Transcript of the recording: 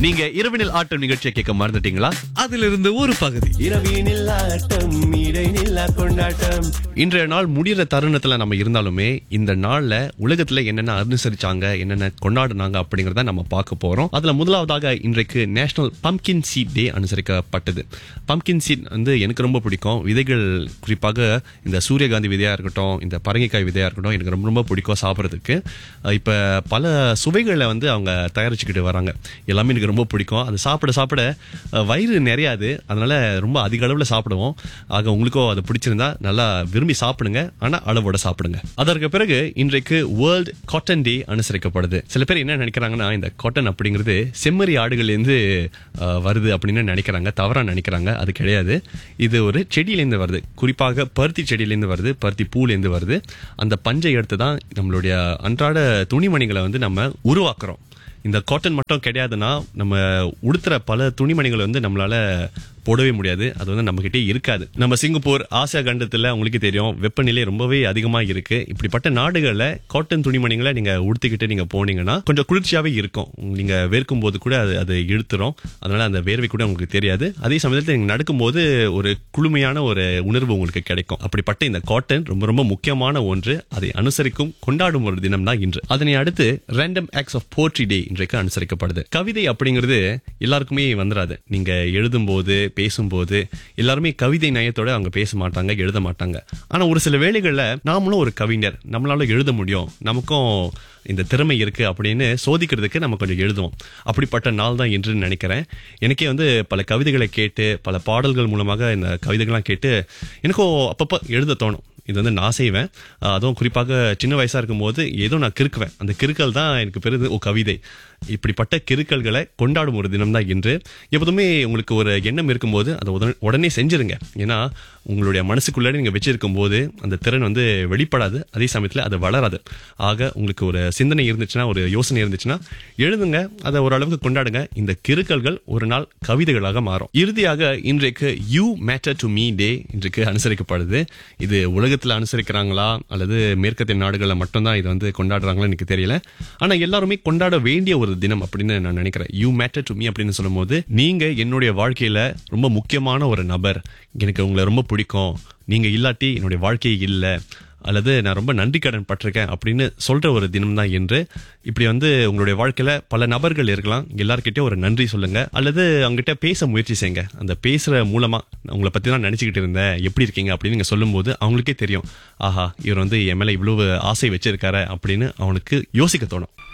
நீங்க இரவினில் ஆட்டம் நிகழ்ச்சியை கேட்க மறந்துட்டீங்களா அதிலிருந்து ஒரு பகுதி இரவினில் ஆட்டம் இடைநில்லா கொண்டாட்டம் இன்றைய நாள் முடிகிற தருணத்துல நம்ம இருந்தாலுமே இந்த நாள்ல உலகத்துல என்னென்ன அனுசரிச்சாங்க என்னென்ன கொண்டாடினாங்க அப்படிங்கறத நம்ம பார்க்க போறோம் அதுல முதலாவதாக இன்றைக்கு நேஷனல் பம்கின் சீட் டே அனுசரிக்கப்பட்டது பம்கின் சீட் வந்து எனக்கு ரொம்ப பிடிக்கும் விதைகள் குறிப்பாக இந்த சூரியகாந்தி விதையா இருக்கட்டும் இந்த பரங்கிக்காய் விதையா இருக்கட்டும் எனக்கு ரொம்ப ரொம்ப பிடிக்கும் சாப்பிட்றதுக்கு அஹ் இப்ப பல சுவைகளை வந்து அவங்க தயாரிச்சுக்கிட்டு வராங்க எல்லாமே எனக்கு ரொம்ப பிடிக்கும் அது சாப்பிட சாப்பிட அஹ், வயிறு நிறையாது அதனால ரொம்ப அதிக அளவில் சாப்பிடுவோம் ஆக உங்களுக்கும் அது பிடிச்சிருந்தா நல்லா விரும்பி சாப்பிடுங்க ஆனா அளவோட சாப்பிடுங்க அதற்கு பிறகு இன்றைக்கு வேர்ல்ட் காட்டன் டே அனுசரிக்கப்படுது சில பேர் என்ன நினைக்கிறாங்கன்னா இந்த காட்டன் அப்படிங்கிறது செம்மறி ஆடுகள்லேருந்து அஹ், வருது அப்படின்னு நினைக்கிறாங்க தவறா நினைக்கிறாங்க அது கிடையாது இது ஒரு செடியிலேருந்து வருது குறிப்பாக பருத்தி செடியிலேருந்து வருது பருத்தி பூலேருந்து வருது அந்த பஞ்சை எடுத்து தான் நம்மளுடைய அன்றாட துணிமணிகளை வந்து நம்ம உருவாக்குறோம் இந்த காட்டன் மட்டும் கிடையாதுன்னா நம்ம உடுத்துற பல துணிமணிகளை வந்து நம்மளால போடவே முடியாது அது வந்து நம்மகிட்டே இருக்காது நம்ம சிங்கப்பூர் ஆசியா கண்டத்துல உங்களுக்கு தெரியும் வெப்பநிலை ரொம்பவே அதிகமா இருக்கு இப்படிப்பட்ட நாடுகள்ல காட்டன் துணிமணிகளை நீங்க உடுத்திக்கிட்டு நீங்க போனீங்கன்னா கொஞ்சம் குளிர்ச்சியாவே இருக்கும் நீங்க வேர்க்கும் போது கூட அது அது இழுத்துரும் அதனால அந்த வேர்வை கூட உங்களுக்கு தெரியாது அதே சமயத்தில் நீங்க நடக்கும்போது ஒரு குளுமையான ஒரு உணர்வு உங்களுக்கு கிடைக்கும் அப்படிப்பட்ட இந்த காட்டன் ரொம்ப ரொம்ப முக்கியமான ஒன்று அதை அனுசரிக்கும் கொண்டாடும் ஒரு தினம் தான் இன்று அதனை அடுத்து random acts of poetry day இன்றைக்கு அனுசரிக்கப்படுது கவிதை அப்படிங்கிறது எல்லாருக்குமே வந்துடாது நீங்க எழுதும்போது பேசும்போது எல்லாருமே கவிதை நயத்தோட அவங்க பேச மாட்டாங்க எழுத மாட்டாங்க ஆனா ஒரு சில வேளைகள்ல நாமளும் ஒரு கவிஞர் நம்மளால எழுத முடியும் நமக்கும் இந்த திறமை இருக்கு அப்படின்னு சோதிக்கிறதுக்கு நம்ம கொஞ்சம் எழுதுவோம் அப்படிப்பட்ட நாள் தான் என்று நினைக்கிறேன் எனக்கே வந்து பல கவிதைகளை கேட்டு பல பாடல்கள் மூலமாக இந்த கவிதைகள்லாம் கேட்டு எனக்கும் அப்பப்போ எழுத தோணும் இது வந்து நான் செய்வேன் அஹ் அதுவும் குறிப்பாக சின்ன வயசா இருக்கும்போது ஏதோ நான் கிறுக்குவேன் அந்த கிறுக்கல் தான் எனக்கு பெருது ஓ கவிதை இப்படிப்பட்ட கிறுக்கல்களை கொண்டாடும் ஒரு தினம் தான் இன்று எப்போதுமே உங்களுக்கு ஒரு எண்ணம் இருக்கும்போது அதை உடனே உடனே செஞ்சிருங்க ஏன்னா உங்களுடைய மனசுக்குள்ளாடி நீங்க வச்சிருக்கும் போது அந்த திறன் வந்து வெளிப்படாது அதே சமயத்துல அது வளராது ஆக உங்களுக்கு ஒரு சிந்தனை இருந்துச்சுன்னா ஒரு யோசனை இருந்துச்சுன்னா எழுதுங்க அதை ஓரளவுக்கு கொண்டாடுங்க இந்த கிறுக்கல்கள் ஒரு நாள் கவிதைகளாக மாறும் இறுதியாக இன்றைக்கு you matter to me day இன்றைக்கு அனுசரிக்கப்படுது இது உலகத்துல அனுசரிக்கிறாங்களா அல்லது மேற்கத்திய நாடுகளில் மட்டும்தான் இது வந்து கொண்டாடுறாங்களா எனக்கு தெரியல ஆனா எல்லாருமே கொண்டாட வேண்டிய ஒரு தினம் அப்படின்னு நான் நினைக்கிறேன் யூ மேட்டர் டு மீ அப்படின்னு சொல்லும்போது நீங்க என்னுடைய வாழ்க்கையில ரொம்ப முக்கியமான ஒரு நபர் எனக்கு உங்களை ரொம்ப பிடிக்கும் நீங்க இல்லாட்டி என்னுடைய வாழ்க்கையே இல்லை அல்லது நான் ரொம்ப நன்றி கடன் பட்டிருக்கேன் அப்படின்னு சொல்ற ஒரு தினம் தான் என்று இப்படி வந்து உங்களுடைய வாழ்க்கையில பல நபர்கள் இருக்கலாம் எல்லார்கிட்டயும் ஒரு நன்றி சொல்லுங்க அல்லது அவங்ககிட்ட பேச முயற்சி செய்யுங்க அந்த பேசுற மூலமா நான் உங்களை பத்தி தான் நினைச்சுக்கிட்டு இருந்தேன் எப்படி இருக்கீங்க அப்படின்னு நீங்க சொல்லும்போது அவங்களுக்கே தெரியும் ஆஹா இவர் வந்து என் மேல இவ்வளவு ஆசை வச்சிருக்காரு அப்படின்னு அவனுக்கு யோசிக்க தோணும்